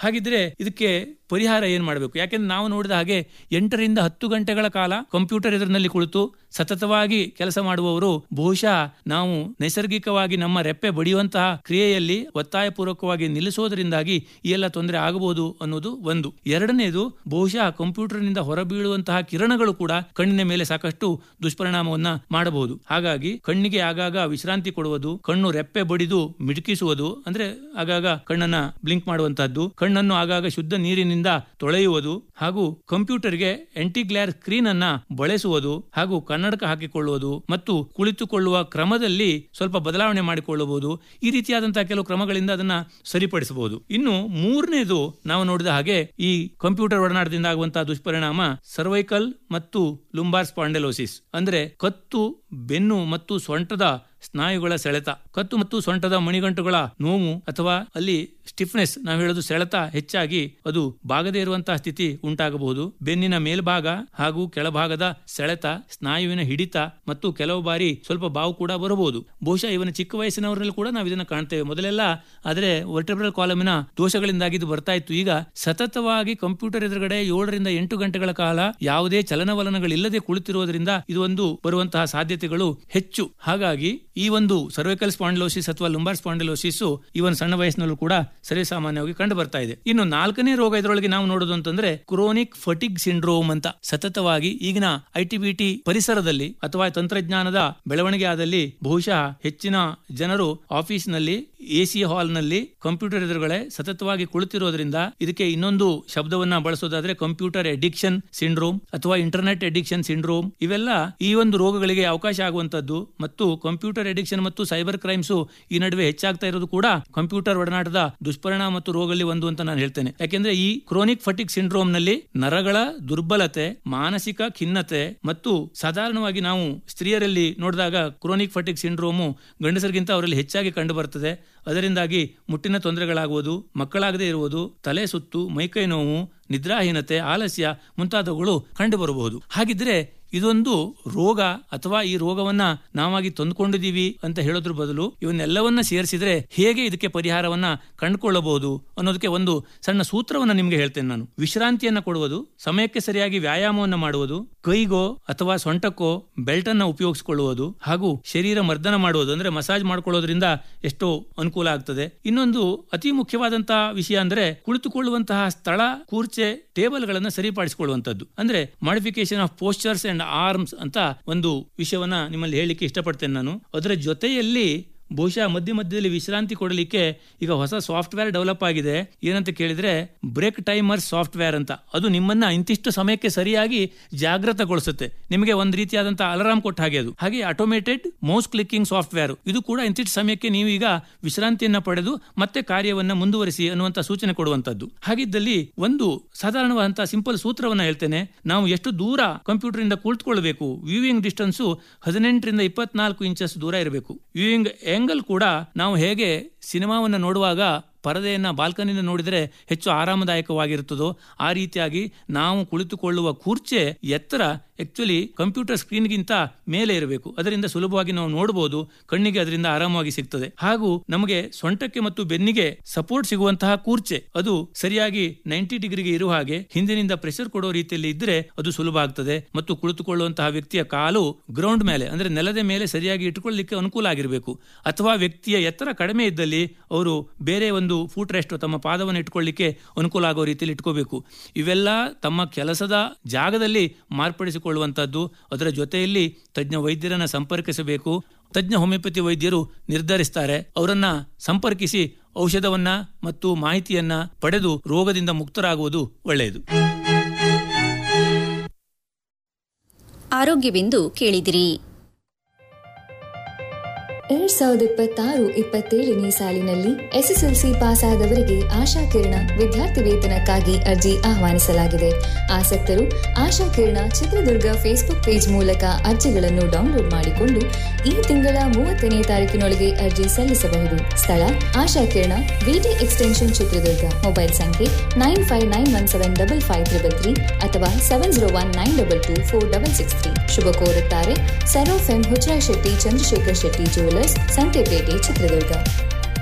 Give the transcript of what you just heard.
ಹಾಗಿದ್ರೆ ಇದಕ್ಕೆ ಪರಿಹಾರ ಏನ್ ಮಾಡಬೇಕು ಯಾಕೆಂದ್ರೆ ನಾವು ನೋಡಿದ ಹಾಗೆ ಎಂಟರಿಂದ ಹತ್ತು ಗಂಟೆಗಳ ಕಾಲ ಕಂಪ್ಯೂಟರ್ ಎದುರಿನಲ್ಲಿ ಕುಳಿತು ಸತತವಾಗಿ ಕೆಲಸ ಮಾಡುವವರು ಬಹುಶಃ ನಾವು ನೈಸರ್ಗಿಕವಾಗಿ ನಮ್ಮ ರೆಪ್ಪೆ ಬಡಿಯುವಂತಹ ಕ್ರಿಯೆಯಲ್ಲಿ ಒತ್ತಾಯಪೂರ್ವಕವಾಗಿ ನಿಲ್ಲಿಸೋದರಿಂದಾಗಿ ಈ ಎಲ್ಲ ತೊಂದರೆ ಆಗಬಹುದು ಅನ್ನೋದು ಒಂದು ಎರಡನೇದು ಬಹುಶಃ ಕಂಪ್ಯೂಟರ್ನಿಂದ ಹೊರಬೀಳುವಂತಹ ಕಿರಣಗಳು ಕೂಡ ಕಣ್ಣಿನ ಮೇಲೆ ಸಾಕಷ್ಟು ದುಷ್ಪರಿಣಾಮವನ್ನ ಮಾಡಬಹುದು ಹಾಗಾಗಿ ಕಣ್ಣಿಗೆ ಆಗಾಗ ವಿಶ್ರಾಂತಿ ಕೊಡುವುದು ಕಣ್ಣು ರೆಪ್ಪೆ ಬಡಿದು ಮಿಟುಕಿಸುವುದು ಅಂದ್ರೆ ಆಗಾಗ ಕಣ್ಣನ್ನ ಬ್ಲಿಂಕ್ ಮಾಡುವಂತಹದ್ದು ಕಣ್ಣನ್ನು ಆಗಾಗ ಶುದ್ಧ ನೀರಿನಿಂದ ತೊಳೆಯುವುದು ಹಾಗೂ ಕಂಪ್ಯೂಟರ್ಗೆ ಎಂಟಿಗ್ಲೇರ್ ಸ್ಕ್ರೀನ್ ಅನ್ನ ಬಳಸುವುದು ಹಾಗೂ ಕನ್ನಡಕ ಹಾಕಿಕೊಳ್ಳುವುದು ಮತ್ತು ಕುಳಿತುಕೊಳ್ಳುವ ಕ್ರಮದಲ್ಲಿ ಸ್ವಲ್ಪ ಬದಲಾವಣೆ ಮಾಡಿಕೊಳ್ಳಬಹುದು ಈ ರೀತಿಯಾದಂತಹ ಕೆಲವು ಕ್ರಮಗಳಿಂದ ಅದನ್ನ ಸರಿಪಡಿಸಬಹುದು ಇನ್ನು ಮೂರನೇದು ನಾವು ನೋಡಿದ ಹಾಗೆ ಈ ಕಂಪ್ಯೂಟರ್ ಒಡನಾಟದಿಂದ ಆಗುವಂತಹ ದುಷ್ಪರಿಣಾಮ ಸರ್ವೈಕಲ್ ಮತ್ತು ಲುಂಬಾರ್ ಸ್ಪಾಂಡೆಲೋಸಿಸ್ ಅಂದ್ರೆ ಕತ್ತು ಬೆನ್ನು ಮತ್ತು ಸೊಂಟದ ಸ್ನಾಯುಗಳ ಸೆಳೆತ ಕತ್ತು ಮತ್ತು ಸೊಂಟದ ಮಣಿಗಂಟುಗಳ ನೋವು ಅಥವಾ ಅಲ್ಲಿ ಸ್ಟಿಫ್ನೆಸ್ ನಾವು ಹೇಳೋದು ಸೆಳೆತ ಹೆಚ್ಚಾಗಿ ಅದು ಬಾಗದೇ ಇರುವಂತಹ ಸ್ಥಿತಿ ಉಂಟಾಗಬಹುದು ಬೆನ್ನಿನ ಮೇಲ್ಭಾಗ ಹಾಗೂ ಕೆಳಭಾಗದ ಸೆಳೆತ ಸ್ನಾಯುವಿನ ಹಿಡಿತ ಮತ್ತು ಕೆಲವು ಬಾರಿ ಸ್ವಲ್ಪ ಬಾವು ಕೂಡ ಬರಬಹುದು ಬಹುಶಃ ಇವನ ಚಿಕ್ಕ ವಯಸ್ಸಿನವರಲ್ಲಿ ಕೂಡ ನಾವು ಇದನ್ನು ಕಾಣ್ತೇವೆ ಮೊದಲೆಲ್ಲ ಆದರೆ ವರ್ಟೆಬ್ರಲ್ ಕಾಲಮಿನ ದೋಷಗಳಿಂದಾಗಿ ಇದು ಬರ್ತಾ ಇತ್ತು ಈಗ ಸತತವಾಗಿ ಕಂಪ್ಯೂಟರ್ ಎದುರುಗಡೆ ಏಳರಿಂದ ಎಂಟು ಗಂಟೆಗಳ ಕಾಲ ಯಾವುದೇ ಚಲನವಲನಗಳಿಲ್ಲದೆ ಕುಳಿತಿರುವುದರಿಂದ ಇದು ಒಂದು ಬರುವಂತಹ ಸಾಧ್ಯತೆಗಳು ಹೆಚ್ಚು ಹಾಗಾಗಿ ಈ ಒಂದು ಸರ್ವೈಕಲ್ ಸ್ಪಾಂಡಿಲೋಸಿಸ್ ಅಥವಾ ಲುಂಬಾರ್ ಸ್ಪಾಂಡಿಲೋಸಿಸ್ ಇವನ್ ಸಣ್ಣ ವಯಸ್ಸಿನಲ್ಲೂ ಕೂಡ ಸರ್ವೇಸಾಮಾನ್ಯವಾಗಿ ಕಂಡು ಬರ್ತಾ ಇದೆ ಇನ್ನು ನಾಲ್ಕನೇ ರೋಗ ಇದರೊಳಗೆ ನಾವು ನೋಡೋದು ಅಂತಂದ್ರೆ ಕ್ರೋನಿಕ್ ಫಟಿಗ್ ಸಿಂಡ್ರೋಮ್ ಅಂತ ಸತತವಾಗಿ ಈಗಿನ ಐಟಿಬಿಟಿ ಪರಿಸರದಲ್ಲಿ ಅಥವಾ ತಂತ್ರಜ್ಞಾನದ ಬೆಳವಣಿಗೆ ಆದಲ್ಲಿ ಬಹುಶಃ ಹೆಚ್ಚಿನ ಜನರು ಆಫೀಸ್ನಲ್ಲಿ ಎಸಿ ಹಾಲ್ನಲ್ಲಿ ಕಂಪ್ಯೂಟರ್ ಎದುರುಗಡೆ ಸತತವಾಗಿ ಕುಳಿತಿರೋದ್ರಿಂದ ಇದಕ್ಕೆ ಇನ್ನೊಂದು ಶಬ್ದವನ್ನ ಬಳಸೋದಾದ್ರೆ ಕಂಪ್ಯೂಟರ್ ಎಡಿಕ್ಷನ್ ಸಿಂಡ್ರೋಮ್ ಅಥವಾ ಇಂಟರ್ನೆಟ್ ಎಡಿಕ್ಷನ್ ಸಿಂಡ್ರೋಮ್ ಇವೆಲ್ಲ ಈ ಒಂದು ರೋಗಗಳಿಗೆ ಅವಕಾಶ ಆಗುವಂತದ್ದು ಮತ್ತು ಕಂಪ್ಯೂಟರ್ ಎಡಿಕ್ಷನ್ ಮತ್ತು ಸೈಬರ್ ಕ್ರೈಮ್ಸ್ ಈ ನಡುವೆ ಹೆಚ್ಚಾಗ್ತಾ ಇರೋದು ಕೂಡ ಕಂಪ್ಯೂಟರ್ ಒಡನಾಟದ ದುಷ್ಪರಿಣಾಮ ಮತ್ತು ರೋಗಗಳಲ್ಲಿ ಒಂದು ಅಂತ ನಾನು ಹೇಳ್ತೇನೆ ಯಾಕೆಂದ್ರೆ ಈ ಕ್ರೋನಿಕ್ ಫಟಿಕ್ ಸಿಂಡ್ರೋಮ್ ನಲ್ಲಿ ನರಗಳ ದುರ್ಬಲತೆ ಮಾನಸಿಕ ಖಿನ್ನತೆ ಮತ್ತು ಸಾಧಾರಣವಾಗಿ ನಾವು ಸ್ತ್ರೀಯರಲ್ಲಿ ನೋಡಿದಾಗ ಕ್ರೋನಿಕ್ ಫಟಿಕ್ ಸಿಂಡ್ರೋಮು ಗಂಡಸರಿಗಿಂತ ಅವರಲ್ಲಿ ಹೆಚ್ಚಾಗಿ ಕಂಡು ಬರ್ತದೆ ಅದರಿಂದಾಗಿ ಮುಟ್ಟಿನ ತೊಂದರೆಗಳಾಗುವುದು ಮಕ್ಕಳಾಗದೇ ಇರುವುದು ತಲೆ ಸುತ್ತು ಮೈಕೈ ನೋವು ನಿದ್ರಾಹೀನತೆ ಆಲಸ್ಯ ಮುಂತಾದವುಗಳು ಕಂಡು ಬರಬಹುದು ಹಾಗಿದ್ರೆ ಇದೊಂದು ರೋಗ ಅಥವಾ ಈ ರೋಗವನ್ನ ನಾವಾಗಿ ತಂದುಕೊಂಡಿದೀವಿ ಅಂತ ಹೇಳೋದ್ರ ಬದಲು ಇವನ್ನೆಲ್ಲವನ್ನ ಸೇರಿಸಿದ್ರೆ ಹೇಗೆ ಇದಕ್ಕೆ ಪರಿಹಾರವನ್ನ ಕಂಡುಕೊಳ್ಳಬಹುದು ಅನ್ನೋದಕ್ಕೆ ಒಂದು ಸಣ್ಣ ಸೂತ್ರವನ್ನ ನಿಮ್ಗೆ ಹೇಳ್ತೇನೆ ನಾನು ವಿಶ್ರಾಂತಿಯನ್ನ ಕೊಡುವುದು ಸಮಯಕ್ಕೆ ಸರಿಯಾಗಿ ವ್ಯಾಯಾಮವನ್ನ ಮಾಡುವುದು ಕೈಗೋ ಅಥವಾ ಸೊಂಟಕ್ಕೋ ಬೆಲ್ಟ್ ಅನ್ನ ಉಪಯೋಗಿಸಿಕೊಳ್ಳುವುದು ಹಾಗೂ ಶರೀರ ಮರ್ದನ ಮಾಡುವುದು ಅಂದ್ರೆ ಮಸಾಜ್ ಮಾಡ್ಕೊಳ್ಳೋದ್ರಿಂದ ಎಷ್ಟೋ ಅನುಕೂಲ ಆಗ್ತದೆ ಇನ್ನೊಂದು ಅತಿ ಮುಖ್ಯವಾದಂತಹ ವಿಷಯ ಅಂದ್ರೆ ಕುಳಿತುಕೊಳ್ಳುವಂತಹ ಸ್ಥಳ ಕೂರ್ಚೆ ಟೇಬಲ್ ಗಳನ್ನ ಸರಿಪಡಿಸಿಕೊಳ್ಳುವಂತದ್ದು ಅಂದ್ರೆ modification of postures and arms ಅಂತ ಒಂದು ವಿಷಯವನ್ನ ನಿಮ್ಮಲ್ಲಿ ಹೇಳಲಿಕ್ಕೆ ಇಷ್ಟಪಡ್ತೇನೆ ನಾನು ಅದರ ಜೊತೆಯಲ್ಲಿ ಬಹುಶಃ ಮಧ್ಯ ಮಧ್ಯದಲ್ಲಿ ವಿಶ್ರಾಂತಿ ಕೊಡಲಿಕ್ಕೆ ಈಗ ಹೊಸ ಸಾಫ್ಟ್ವೇರ್ ಡೆವಲಪ್ ಆಗಿದೆ ಏನಂತ ಕೇಳಿದ್ರೆ ಬ್ರೇಕ್ ಟೈಮರ್ ಸಾಫ್ಟ್ವೇರ್ ಅಂತ ಅದು ನಿಮ್ಮನ್ನ ಇಂತಿಷ್ಟು ಸಮಯಕ್ಕೆ ಸರಿಯಾಗಿ ಜಾಗೃತಗೊಳಿಸುತ್ತೆ ನಿಮಗೆ ಒಂದು ರೀತಿಯಾದಂತಹ ಅಲಾರಾಮ್ ಕೊಟ್ಟ ಹಾಗೆ ಅದು ಹಾಗೆ ಆಟೋಮೇಟೆಡ್ ಮೌಸ್ ಕ್ಲಿಕ್ಕಿಂಗ್ ಸಾಫ್ಟ್ವೇರ್ ಇದು ಕೂಡ ಇಂತಿಷ್ಟು ಸಮಯಕ್ಕೆ ನೀವು ಈಗ ವಿಶ್ರಾಂತಿಯನ್ನ ಪಡೆದು ಮತ್ತೆ ಕಾರ್ಯವನ್ನ ಮುಂದುವರಿಸಿ ಅನ್ನುವಂತ ಸೂಚನೆ ಕೊಡುವಂತದ್ದು ಹಾಗಿದ್ದಲ್ಲಿ ಒಂದು ಸಾಧಾರಣವಾದಂತಹ ಸಿಂಪಲ್ ಸೂತ್ರವನ್ನ ಹೇಳ್ತೇನೆ ನಾವು ಎಷ್ಟು ದೂರ ಕಂಪ್ಯೂಟರ್ ಇಂದ ಕುಳಿತುಕೊಳ್ಬೇಕು ವ್ಯೂವಿಂಗ್ ಡಿಸ್ಟೆನ್ಸ್ ಹದಿನೆಂಟರಿಂದ ಇಪ್ಪತ್ನಾಲ್ಕು ಇಂಚಸ್ ದೂರ ಇರಬೇಕು ವ್ಯೂವಿಂಗ್ ಆಂಗಲ್ ಕೂಡ ನಾವು ಹೇಗೆ ಸಿನಿಮಾವನ್ನು ನೋಡುವಾಗ ಪರದೆಯನ್ನ ಬಾಲ್ಕನಿಂದ ನೋಡಿದರೆ ಹೆಚ್ಚು ಆರಾಮದಾಯಕವಾಗಿರುತ್ತದೋ ಆ ರೀತಿಯಾಗಿ ನಾವು ಕುಳಿತುಕೊಳ್ಳುವ ಕೂರ್ಚೆ ಎತ್ತರ ಆಕ್ಚುಲಿ ಕಂಪ್ಯೂಟರ್ ಸ್ಕ್ರೀನ್ಗಿಂತ ಮೇಲೆ ಇರಬೇಕು ಅದರಿಂದ ಸುಲಭವಾಗಿ ನಾವು ನೋಡಬಹುದು ಕಣ್ಣಿಗೆ ಅದರಿಂದ ಆರಾಮವಾಗಿ ಸಿಗ್ತದೆ ಹಾಗೂ ನಮಗೆ ಸೊಂಟಕ್ಕೆ ಮತ್ತು ಬೆನ್ನಿಗೆ ಸಪೋರ್ಟ್ ಸಿಗುವಂತಹ ಕೂರ್ಚೆ ಅದು ಸರಿಯಾಗಿ ನೈಂಟಿ ಡಿಗ್ರಿಗೆ ಇರುವ ಹಾಗೆ ಹಿಂದಿನಿಂದ ಪ್ರೆಷರ್ ಕೊಡೋ ರೀತಿಯಲ್ಲಿ ಇದ್ರೆ ಅದು ಸುಲಭ ಆಗ್ತದೆ ಮತ್ತು ಕುಳಿತುಕೊಳ್ಳುವಂತಹ ವ್ಯಕ್ತಿಯ ಕಾಲು ಗ್ರೌಂಡ್ ಮೇಲೆ ಅಂದ್ರೆ ನೆಲದ ಮೇಲೆ ಸರಿಯಾಗಿ ಇಟ್ಟುಕೊಳ್ಳಲಿಕ್ಕೆ ಅನುಕೂಲ ಆಗಿರಬೇಕು ಅಥವಾ ವ್ಯಕ್ತಿಯ ಎತ್ತರ ಕಡಿಮೆ ಇದ್ದಲ್ಲಿ ಅವರು ಬೇರೆ ಒಂದು ಫೂಟ್ ರೆಸ್ಟ್ ತಮ್ಮ ಪಾದವನ್ನು ಇಟ್ಕೊಳ್ಳಿಕ್ಕೆ ಅನುಕೂಲ ಆಗೋ ರೀತಿಯಲ್ಲಿ ಇಟ್ಕೋಬೇಕು ಇವೆಲ್ಲ ತಮ್ಮ ಕೆಲಸದ ಜಾಗದಲ್ಲಿ ಮಾರ್ಪಡಿಸಿಕೊಳ್ಳುವಂತದ್ದು ಅದರ ಜೊತೆಯಲ್ಲಿ ತಜ್ಞ ವೈದ್ಯರನ್ನ ಸಂಪರ್ಕಿಸಬೇಕು ತಜ್ಞ ಹೋಮಿಯೋಪತಿ ವೈದ್ಯರು ನಿರ್ಧರಿಸ್ತಾರೆ ಅವರನ್ನ ಸಂಪರ್ಕಿಸಿ ಔಷಧವನ್ನ ಮತ್ತು ಮಾಹಿತಿಯನ್ನ ಪಡೆದು ರೋಗದಿಂದ ಮುಕ್ತರಾಗುವುದು ಒಳ್ಳೆಯದು ಆರೋಗ್ಯವೆಂದು ಕೇಳಿದಿರಿ ಎರಡ್ ಸಾವಿರದ ಇಪ್ಪತ್ತಾರು ಇಪ್ಪತ್ತೇಳನೇ ಸಾಲಿನಲ್ಲಿ ಎಸ್ಎಸ್ಎಲ್ಸಿ ಪಾಸ್ ಆದವರಿಗೆ ಆಶಾ ಕಿರಣ ವಿದ್ಯಾರ್ಥಿ ವೇತನಕ್ಕಾಗಿ ಅರ್ಜಿ ಆಹ್ವಾನಿಸಲಾಗಿದೆ ಆಸಕ್ತರು ಆಶಾ ಕಿರಣ ಚಿತ್ರದುರ್ಗ ಫೇಸ್ಬುಕ್ ಪೇಜ್ ಮೂಲಕ ಅರ್ಜಿಗಳನ್ನು ಡೌನ್ಲೋಡ್ ಮಾಡಿಕೊಂಡು ಈ ತಿಂಗಳ ಮೂವತ್ತನೇ ತಾರೀಕಿನೊಳಗೆ ಅರ್ಜಿ ಸಲ್ಲಿಸಬಹುದು ಸ್ಥಳ Asha Kirana VT extension Chitradurga mobile ಸಂಖ್ಯೆ nine five nine one seven double five triple three ಅಥವಾ seven zero one nine double two four double six three ಶುಭ ಕೋರುತ್ತಾರೆ ಸರೋಫ್ ಎಂ ಹುಚ್ರಾ ಶೆಟ್ಟಿ ಚಂದ್ರಶೇಖರ್ ಶೆಟ್ಟಿ ಜ್ಯುವೆಲರ್ಸ್ ಸಂತೆಪೇಟೆ ಚಿತ್ರದುರ್ಗ